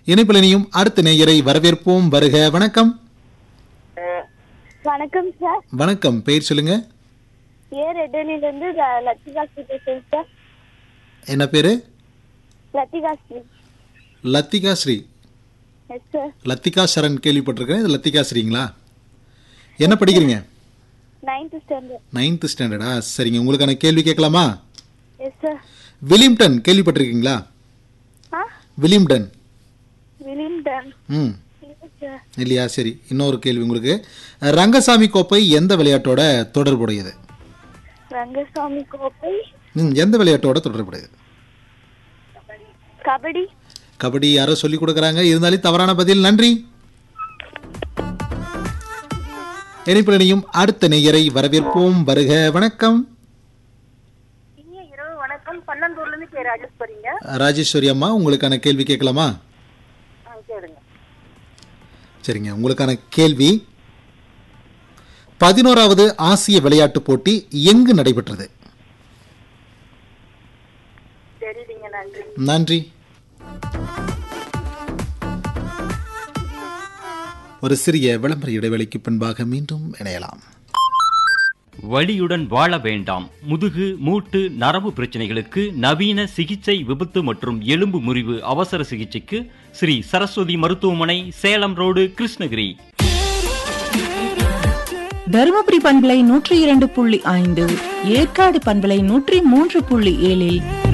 இணைப்பிலனையும் அடுத்த நேயரை வரவேற்போம் வருக வணக்கம் வணக்கம் சார் வணக்கம் பெயர் சொல்லுங்க ஏ ரெட்டலிலேருந்து லத்திகா ஸ்ரீ பேசுகிறேன் சார் என்ன பேரு லத்திகா ஸ்ரீ லத்திகா ஸ்ரீ எஸ் சார் லத்திகா சரண் கேள்விப்பட்டிருக்கேன் இது லத்திகா ஸ்ரீங்களா என்ன படிக்கிறீங்க நைன்த் ஸ்டாண்டர்ட் நைன்த் ஸ்டாண்டர்டா சரிங்க உங்களுக்கான கேள்வி கேட்கலாமா எஸ் சார் வில்லிம்டன் கேள்விப்பட்டிருக்கீங்களா ஆ வில்லிம்டன் விலிம்டன் ம் இல்லை சார் இல்லையா சரி இன்னொரு கேள்வி உங்களுக்கு ரங்கசாமி கோப்பை எந்த விளையாட்டோட தொடர்புடையது ரங்கசாமி கோப்பை ம் எந்த விளையாட்டோட தொடர்புடையது கபடி கபடி யாரோ சொல்லி கொடுக்குறாங்க இருந்தாலும் தவறான பதில் நன்றி இணைப்பினையும் அடுத்த நேயரை வரவேற்போம் வருக வணக்கம் இனிய இரவு வணக்கம் பன்னந்தூர்லேருந்து கே ராஜேஸ்வரிங்க ராஜேஸ்வரி அம்மா உங்களுக்கான கேள்வி கேட்கலாமா ஆ கேளுங்க சரிங்க உங்களுக்கான கேள்வி பதினோராவது ஆசிய விளையாட்டுப் போட்டி எங்கு நடைபெற்றது தெரியுதுங்க நன்றி நன்றி ஒரு சிறிய விளம்பர இடைவெளிக்கு பின்பாக மீண்டும் இணையலாம் வலியுடன் வாழ வேண்டாம் முதுகு மூட்டு நரம்பு பிரச்சனைகளுக்கு நவீன சிகிச்சை விபத்து மற்றும் எலும்பு முறிவு அவசர சிகிச்சைக்கு ஸ்ரீ சரஸ்வதி மருத்துவமனை சேலம் ரோடு கிருஷ்ணகிரி தருமபுரி பண்பலை நூற்றி இரண்டு புள்ளி ஐந்து ஏற்காடு பண்பலை நூற்றி மூன்று புள்ளி ஏழில்